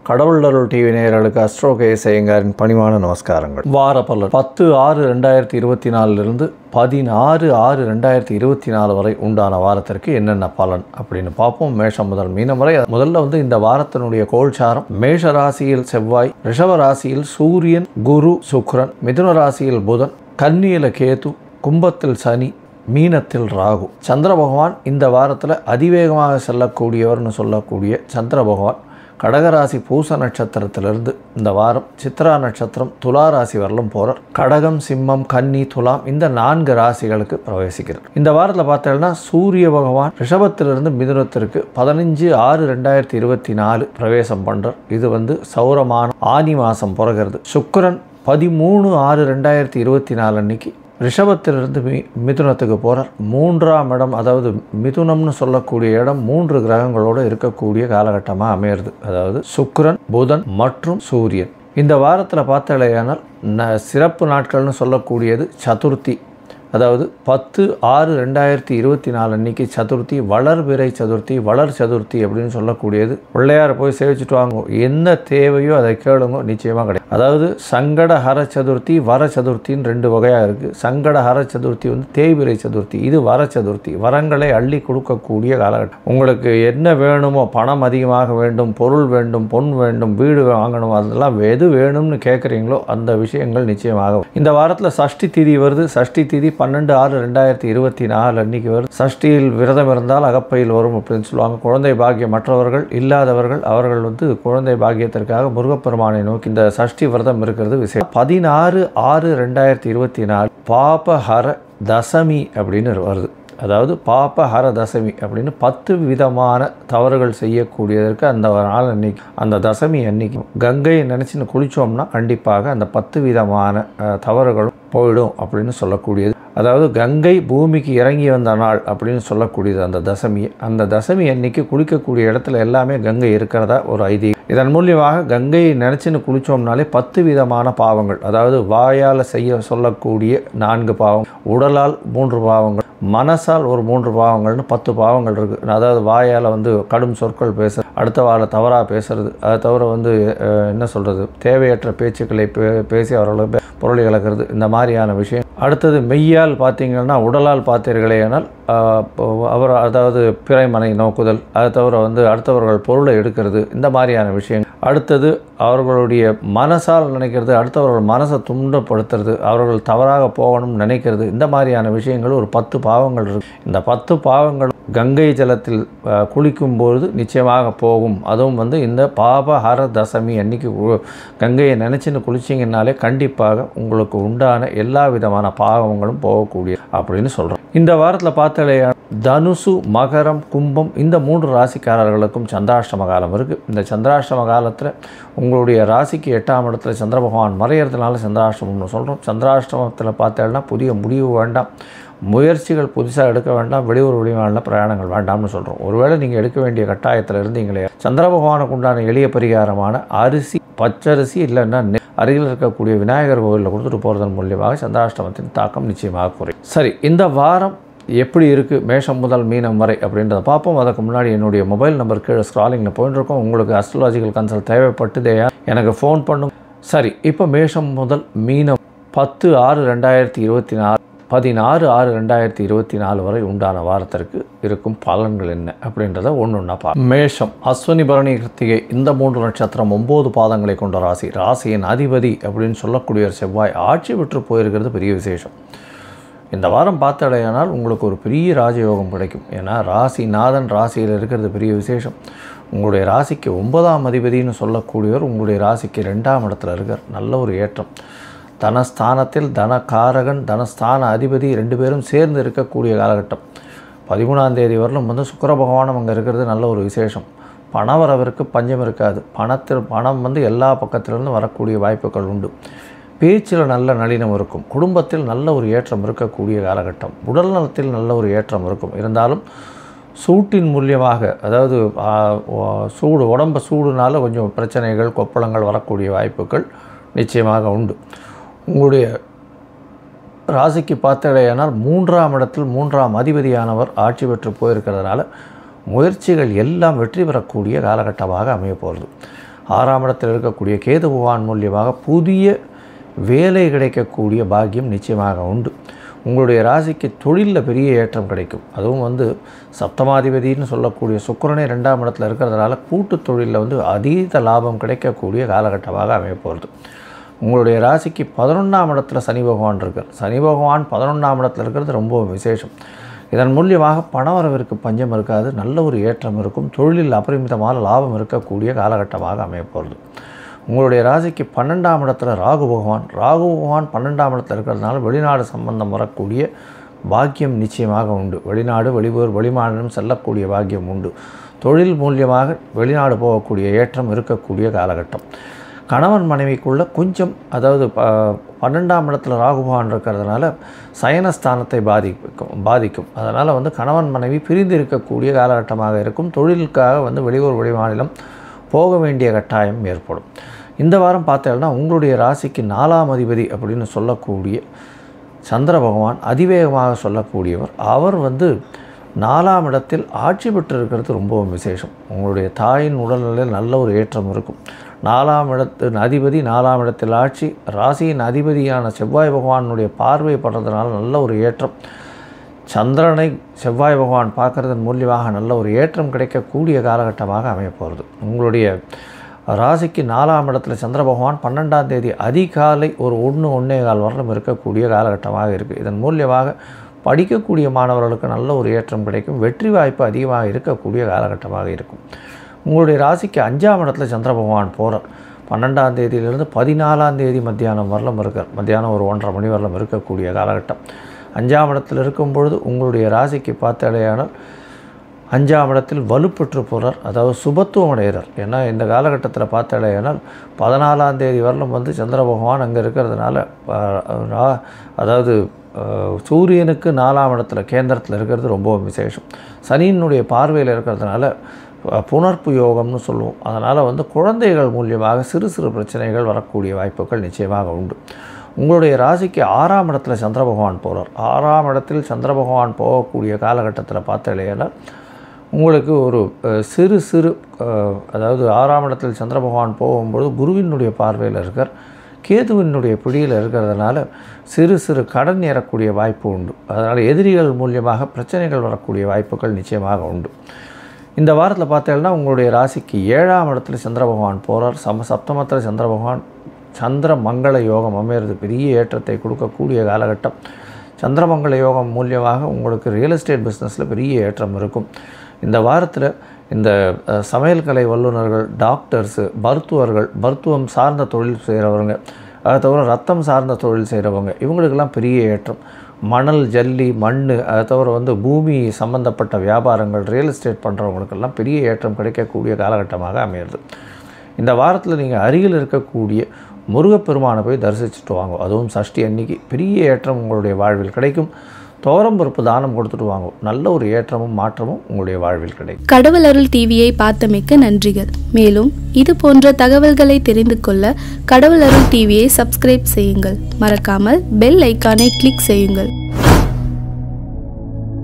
கடவுள் அருள் டிவி நேயர்களுக்கு அஸ்ட்ரோ கேஎஸ் ஐயங்காரின் பணிவான நமஸ்காரங்கள் வார பலன் பத்து ஆறு ரெண்டாயிரத்தி இருபத்தி நாலுலேருந்து பதினாறு ஆறு ரெண்டாயிரத்தி இருபத்தி நாலு வரை உண்டான வாரத்திற்கு என்னென்ன பலன் அப்படின்னு பார்ப்போம் மேஷம் முதல் மீனம் வரை முதல்ல வந்து இந்த வாரத்தினுடைய கோல்சாரம் மேஷ ராசியில் செவ்வாய் ரிஷப ராசியில் சூரியன் குரு சுக்கிரன் மிதுன ராசியில் புதன் கன்னியில கேது கும்பத்தில் சனி மீனத்தில் ராகு சந்திர பகவான் இந்த வாரத்தில் அதிவேகமாக செல்லக்கூடியவர்னு சொல்லக்கூடிய சந்திர பகவான் கடகராசி பூச நட்சத்திரத்திலிருந்து இந்த வாரம் சித்ரா நட்சத்திரம் துலா ராசி வரலும் போகிறார் கடகம் சிம்மம் கன்னி துலாம் இந்த நான்கு ராசிகளுக்கு பிரவேசிக்கிறார் இந்த வாரத்தில் பார்த்தீங்கன்னா சூரிய பகவான் ரிஷபத்திலிருந்து மிதுனத்திற்கு பதினஞ்சு ஆறு ரெண்டாயிரத்தி இருபத்தி நாலு பிரவேசம் பண்ணுறார் இது வந்து சௌரமான ஆனி மாதம் பிறகுறது சுக்கிரன் பதிமூணு ஆறு ரெண்டாயிரத்தி இருபத்தி நாலு அன்னைக்கு ரிஷபத்திலிருந்து மி மிதுனத்துக்கு போகிறார் மூன்றாம் இடம் அதாவது மிதுனம்னு சொல்லக்கூடிய இடம் மூன்று கிரகங்களோடு இருக்கக்கூடிய காலகட்டமாக அமையிறது அதாவது சுக்கிரன் புதன் மற்றும் சூரியன் இந்த வாரத்தில் பார்த்தாலேயானால் ந சிறப்பு நாட்கள்னு சொல்லக்கூடியது சதுர்த்தி அதாவது பத்து ஆறு ரெண்டாயிரத்தி இருபத்தி நாலு அன்னைக்கு சதுர்த்தி வளர்பிறை சதுர்த்தி வளர் சதுர்த்தி அப்படின்னு சொல்லக்கூடியது பிள்ளையாரை போய் சேவிச்சுட்டு வாங்க என்ன தேவையோ அதை கேளுங்க நிச்சயமாக கிடைக்கும் அதாவது சங்கட ஹர சதுர்த்தி வர சதுர்த்தின்னு ரெண்டு வகையாக இருக்குது சங்கட ஹர சதுர்த்தி வந்து தேய்பிறை சதுர்த்தி இது வர சதுர்த்தி வரங்களை அள்ளி கொடுக்கக்கூடிய காலகட்டம் உங்களுக்கு என்ன வேணுமோ பணம் அதிகமாக வேண்டும் பொருள் வேண்டும் பொன் வேண்டும் வீடு வாங்கணும் அதெல்லாம் எது வேணும்னு கேட்குறீங்களோ அந்த விஷயங்கள் நிச்சயமாக இந்த வாரத்தில் சஷ்டி திதி வருது சஷ்டி திதி பன்னெண்டு ஆறு ரெண்டாயிரத்தி இருபத்தி நாலு அன்னைக்கு வரும் சஷ்டியில் விரதம் இருந்தால் அகப்பையில் வரும் அப்படின்னு சொல்லுவாங்க குழந்தை பாக்கியம் மற்றவர்கள் இல்லாதவர்கள் அவர்கள் வந்து குழந்தை பாக்கியத்திற்காக முருகப்பெருமானை நோக்கி இந்த சஷ்டி விரதம் இருக்கிறது விசேஷம் பதினாறு ஆறு ரெண்டாயிரத்தி இருபத்தி நாலு பாபஹர தசமி அப்படின்னு வருது அதாவது பாப ஹர தசமி அப்படின்னு பத்து விதமான தவறுகள் செய்யக்கூடியதற்கு அந்த நாள் அன்னைக்கு அந்த தசமி அன்னைக்கு கங்கையை நினச்சின்னு குளித்தோம்னா கண்டிப்பாக அந்த பத்து விதமான அஹ், தவறுகளும் போயிடும் அப்படின்னு சொல்லக்கூடியது அதாவது கங்கை பூமிக்கு இறங்கி வந்த நாள் அப்படின்னு சொல்லக்கூடியது அந்த தசமி அந்த தசமி அன்னைக்கு குளிக்கக்கூடிய இடத்துல எல்லாமே கங்கை இருக்கிறதா ஒரு ஐதீகம் இதன் மூலியமாக கங்கையை நினச்சின்னு குளித்தோம்னாலே பத்து விதமான பாவங்கள் அதாவது வாயால் செய்ய சொல்லக்கூடிய நான்கு பாவம் உடலால் மூன்று பாவங்கள் மனசால் ஒரு மூன்று பாவங்கள்னு பத்து பாவங்கள் இருக்குது அதாவது வாயால் வந்து கடும் சொற்கள் பேசுறது அடுத்த வாழ தவறாக பேசுறது அதை தவிர வந்து அஹ், என்ன சொல்கிறது தேவையற்ற பேச்சுக்களை பே பேசி அவர்களுக்கு பொருளை இழக்கிறது இந்த மாதிரியான விஷயம் அடுத்தது மெய்யால் பார்த்தீங்கன்னா உடலால் பார்த்தீர்களேனால் ஆஹ், இப்போ அவர் அதாவது பிறைமனை நோக்குதல் அதை தவிர வந்து அடுத்தவர்கள் பொருளை எடுக்கிறது இந்த மாதிரியான விஷயம் அடுத்தது அவர்களுடைய மனசால் நினைக்கிறது அடுத்தவர்கள் மனசை துண்டப்படுத்துறது அவர்கள் தவறாக போகணும்னு நினைக்கிறது இந்த மாதிரியான விஷயங்கள் ஒரு பத்து பாவங்கள் இருக்கு இந்த பத்து பாவங்கள் கங்கை ஜலத்தில் ஆஹ், குளிக்கும்பொழுது நிச்சயமாக போகும் அதுவும் வந்து இந்த பாப ஹர தசமி அன்னைக்கு உ- கங்கையை நினச்சின்னு குளிச்சிங்கனாலே கண்டிப்பாக உங்களுக்கு உண்டான எல்லா விதமான பாவங்களும் போகக்கூடிய அப்படின்னு சொல்கிறோம் இந்த வாரத்தில் பார்த்தாலே தனுசு மகரம் கும்பம் இந்த மூன்று ராசிக்காரர்களுக்கும் சந்திராஷ்டம காலம் இருக்குது இந்த சந்திராஷ்டம காலத்தில் உங்களுடைய ராசிக்கு எட்டாம் இடத்துல சந்திர பகவான் மறையிறதுனால சந்திராஷ்டமம்னு சொல்கிறோம் சந்திராஷ்டமத்தில் பார்த்தேன்னா புதிய முடிவு வேண்டாம் முயற்சிகள் புதுசாக எடுக்க வேண்டாம் வெளியூர் வெளிமாநில பிரயாணங்கள் வேண்டாம்னு சொல்கிறோம் ஒருவேளை நீங்கள் எடுக்க வேண்டிய கட்டாயத்தில் இருந்தீங்களே சந்திர பகவானுக்கு உண்டான எளிய பரிகாரமான அரிசி பச்சரிசி இல்லைன்னா நெ- அருகில் இருக்கக்கூடிய விநாயகர் கோவிலில் கொடுத்துட்டு போகிறதன் மூலியமாக சந்திராஷ்டமத்தின் தாக்கம் நிச்சயமாக குறையும் சரி இந்த வாரம் எப்படி இருக்குது மேஷம் முதல் மீனம் வரை அப்படின்றத பார்ப்போம் அதுக்கு முன்னாடி என்னுடைய மொபைல் நம்பர் கீழே ஸ்க்ராலிங்கில் போயிட்டு இருக்கோம் உங்களுக்கு அஸ்ட்ராலஜிக்கல் கன்சல்ட் தேவைப்பட்டுதேயா எனக்கு ஃபோன் பண்ணும் சரி இப்போ மேஷம் முதல் மீனம் பத்து ஆறு ரெண்டாயிரத்தி இருபத்தி நாலு பதினாறு ஆறு ரெண்டாயிரத்தி இருபத்தி நாலு வரை உண்டான வாரத்திற்கு இருக்கும் பலன்கள் என்ன அப்படின்றத ஒன்று ஒன்றா பா மேஷம் அஸ்வினி பரணி கிருத்திகை இந்த மூன்று நட்சத்திரம் ஒம்பது பாதங்களை கொண்ட ராசி ராசியின் அதிபதி அப்படின்னு சொல்லக்கூடிய ஒரு செவ்வாய் ஆட்சி பெற்று போயிருக்கிறது பெரிய விசேஷம் இந்த வாரம் பார்த்தடையானால் உங்களுக்கு ஒரு பெரிய ராஜயோகம் கிடைக்கும் ஏன்னா ராசி நாதன் ராசியில் இருக்கிறது பெரிய விசேஷம் உங்களுடைய ராசிக்கு ஒன்பதாம் அதிபதினு சொல்லக்கூடியவர் உங்களுடைய ராசிக்கு ரெண்டாம் இடத்துல இருக்கார் நல்ல ஒரு ஏற்றம் தனஸ்தானத்தில் தனகாரகன் தனஸ்தான அதிபதி ரெண்டு பேரும் சேர்ந்து இருக்கக்கூடிய காலகட்டம் பதிமூணாம் தேதி வரலும் வந்து சுக்கிர பகவானும் அங்கே இருக்கிறது நல்ல ஒரு விசேஷம் பணவரவிற்கு பஞ்சம் இருக்காது பணத்தில் பணம் வந்து எல்லா பக்கத்திலிருந்து வரக்கூடிய வாய்ப்புகள் உண்டு பேச்சில் நல்ல நளினம் இருக்கும் குடும்பத்தில் நல்ல ஒரு ஏற்றம் இருக்கக்கூடிய காலகட்டம் உடல் நலத்தில் நல்ல ஒரு ஏற்றம் இருக்கும் இருந்தாலும் சூட்டின் மூலியமாக அதாவது ஆ, ஓ- சூடு உடம்பு சூடுனால கொஞ்சம் பிரச்சனைகள் கொப்பளங்கள் வரக்கூடிய வாய்ப்புகள் நிச்சயமாக உண்டு உங்களுடைய ராசிக்கு பார்த்தடையானால் மூன்றாம் இடத்தில் மூன்றாம் அதிபதியானவர் ஆட்சி பெற்று போயிருக்கிறதுனால முயற்சிகள் எல்லாம் வெற்றி பெறக்கூடிய காலகட்டமாக அமைய போகிறது ஆறாம் இடத்தில் இருக்கக்கூடிய கேது பகவான் மூலியமாக புதிய வேலை கிடைக்கக்கூடிய பாக்கியம் நிச்சயமாக உண்டு உங்களுடைய ராசிக்கு தொழிலில் பெரிய ஏற்றம் கிடைக்கும் அதுவும் வந்து சப்தமாதிபதினு சொல்லக்கூடிய சுக்கிரனே ரெண்டாம் இடத்துல இருக்கிறதுனால கூட்டு தொழிலில் வந்து அதீத லாபம் கிடைக்கக்கூடிய காலகட்டமாக அமைய போகிறது உங்களுடைய ராசிக்கு பதினொன்றாம் இடத்துல சனி பகவான் இருக்கார் சனி பகவான் பதினொன்றாம் இடத்துல இருக்கிறது ரொம்ப விசேஷம் இதன் மூலியமாக பணவரவிற்கு பஞ்சம் இருக்காது நல்ல ஒரு ஏற்றம் இருக்கும் தொழிலில் அபரிமிதமான லாபம் இருக்கக்கூடிய காலகட்டமாக அமைய போகிறது உங்களுடைய ராசிக்கு பன்னெண்டாம் இடத்துல ராகு பகவான் ராகு பகவான் பன்னெண்டாம் இடத்துல இருக்கிறதுனால வெளிநாடு சம்பந்தம் வரக்கூடிய பாக்கியம் நிச்சயமாக உண்டு வெளிநாடு வெளியூர் வெளிமாநிலம் செல்லக்கூடிய பாக்கியம் உண்டு தொழில் மூலியமாக வெளிநாடு போகக்கூடிய ஏற்றம் இருக்கக்கூடிய காலகட்டம் கணவன் மனைவிக்குள்ள கொஞ்சம் அதாவது ப பன்னெண்டாம் இடத்துல ராகு பகவான் இருக்கிறதுனால சயனஸ்தானத்தை பாதிக்கும் பாதிக்கும் அதனால் வந்து கணவன் மனைவி பிரிந்து இருக்கக்கூடிய காலகட்டமாக இருக்கும் தொழிலுக்காக வந்து வெளியூர் வெளிமாநிலம் போக வேண்டிய கட்டாயம் ஏற்படும் இந்த வாரம் பார்த்தேன்னா உங்களுடைய ராசிக்கு நாலாம் அதிபதி அப்படின்னு சொல்லக்கூடிய சந்திர பகவான் அதிவேகமாக சொல்லக்கூடியவர் அவர் வந்து நாலாம் இடத்தில் ஆட்சி பெற்றிருக்கிறது ரொம்பவும் விசேஷம் உங்களுடைய தாயின் உடல்நிலையில் நல்ல ஒரு ஏற்றம் இருக்கும் நாலாம் இடத்து அதிபதி நாலாம் இடத்தில் ஆட்சி ராசியின் அதிபதியான செவ்வாய் பகவானுடைய பார்வை படுறதுனால நல்ல ஒரு ஏற்றம் சந்திரனை செவ்வாய் பகவான் பார்க்கறதன் மூலியமாக நல்ல ஒரு ஏற்றம் கிடைக்கக்கூடிய காலகட்டமாக அமையப் போகிறது உங்களுடைய ராசிக்கு நாலாம் இடத்துல சந்திர பகவான் பன்னெண்டாம் தேதி அதிகாலை ஒரு ஒன்று ஒன்றே கால் வருடம் இருக்கக்கூடிய காலகட்டமாக இருக்குது இதன் மூலியமாக படிக்கக்கூடிய மாணவர்களுக்கு நல்ல ஒரு ஏற்றம் கிடைக்கும் வெற்றி வாய்ப்பு அதிகமாக இருக்கக்கூடிய காலகட்டமாக இருக்கும் உங்களுடைய ராசிக்கு அஞ்சாம் இடத்துல சந்திர பகவான் போகிறார் பன்னெண்டாம் தேதியிலிருந்து பதினாலாம் தேதி மத்தியானம் வரலும் இருக்கார் மத்தியானம் ஒரு ஒன்றரை மணி வரலும் இருக்கக்கூடிய காலகட்டம் அஞ்சாம் இடத்தில் இருக்கும் பொழுது உங்களுடைய ராசிக்கு பார்த்தாலேயானால் அஞ்சாம் இடத்தில் வலுப்பெற்று போகிறார் அதாவது சுபத்துவம் அடைகிறார் ஏன்னா இந்த காலகட்டத்தில் பார்த்தாலேயானால் பதினாலாம் தேதி வரலும் வந்து சந்திர பகவான் அங்கே இருக்கிறதுனால அஹ், ரா- அதாவது அஹ், சூரியனுக்கு நாலாம் இடத்துல கேந்திரத்தில் இருக்கிறது ரொம்ப விசேஷம் சனியினுடைய பார்வையில் இருக்கிறதுனால அஹ், புணர்ப்பு யோகம்னு சொல்லுவோம் அதனால் வந்து குழந்தைகள் மூலியமாக சிறு சிறு பிரச்சனைகள் வரக்கூடிய வாய்ப்புகள் நிச்சயமாக உண்டு உங்களுடைய ராசிக்கு ஆறாம் இடத்துல சந்திர பகவான் போகிறார் ஆறாம் இடத்தில் சந்திர பகவான் போகக்கூடிய காலகட்டத்தில் பார்த்தாலேனால் உங்களுக்கு ஒரு அஹ், சிறு சிறு அஹ், அதாவது ஆறாம் இடத்தில் சந்திர பகவான் போகும்பொழுது குருவினுடைய பார்வையில் இருக்கார் கேதுவினுடைய பிடியில் இருக்கிறதுனால சிறு சிறு கடன் ஏறக்கூடிய வாய்ப்பு உண்டு அதனால் எதிரிகள் மூலியமாக பிரச்சனைகள் வரக்கூடிய வாய்ப்புகள் நிச்சயமாக உண்டு இந்த வாரத்தில் பார்த்தீங்கன்னா உங்களுடைய ராசிக்கு ஏழாம் இடத்துல சந்திர பகவான் போகிறார் சம சப்தமத்தில் சந்திர பகவான் சந்திர மங்கள யோகம் அமையிறது பெரிய ஏற்றத்தை கொடுக்கக்கூடிய காலகட்டம் சந்திரமங்கல யோகம் மூலியமாக உங்களுக்கு ரியல் எஸ்டேட் பிஸ்னஸில் பெரிய ஏற்றம் இருக்கும் இந்த வாரத்தில் இந்த அஹ், சமையல் கலை வல்லுநர்கள் டாக்டர்ஸு மருத்துவர்கள் மருத்துவம் சார்ந்த தொழில் செய்கிறவங்க அதை தவிர ரத்தம் சார்ந்த தொழில் செய்கிறவங்க இவங்களுக்கெல்லாம் பெரிய ஏற்றம் மணல் ஜல்லி மண் அதை தவிர வந்து பூமி சம்பந்தப்பட்ட வியாபாரங்கள் ரியல் எஸ்டேட் பண்ணுறவங்களுக்கெல்லாம் பெரிய ஏற்றம் கிடைக்கக்கூடிய காலகட்டமாக அமையிறது இந்த வாரத்தில் நீங்கள் அருகில் இருக்கக்கூடிய முருகப்பெருமானை போய் தரிசிச்சுட்டு வாங்க அதுவும் சஷ்டி அன்னைக்கு பெரிய ஏற்றம் உங்களுடைய வாழ்வில் கிடைக்கும் தோரம் பருப்பு தானம் கொடுத்துட்டு வாங்க நல்ல ஒரு ஏற்றமும் மாற்றமும் உங்களுடைய வாழ்வில் கிடைக்கும் கடவுள் அருள் டிவியை பார்த்தமைக்க நன்றிகள் மேலும் இது போன்ற தகவல்களை தெரிந்து கொள்ள கடவுள் அருள் டிவியை சப்ஸ்கிரைப் செய்யுங்கள் மறக்காமல் பெல் ஐக்கானை கிளிக் செய்யுங்கள்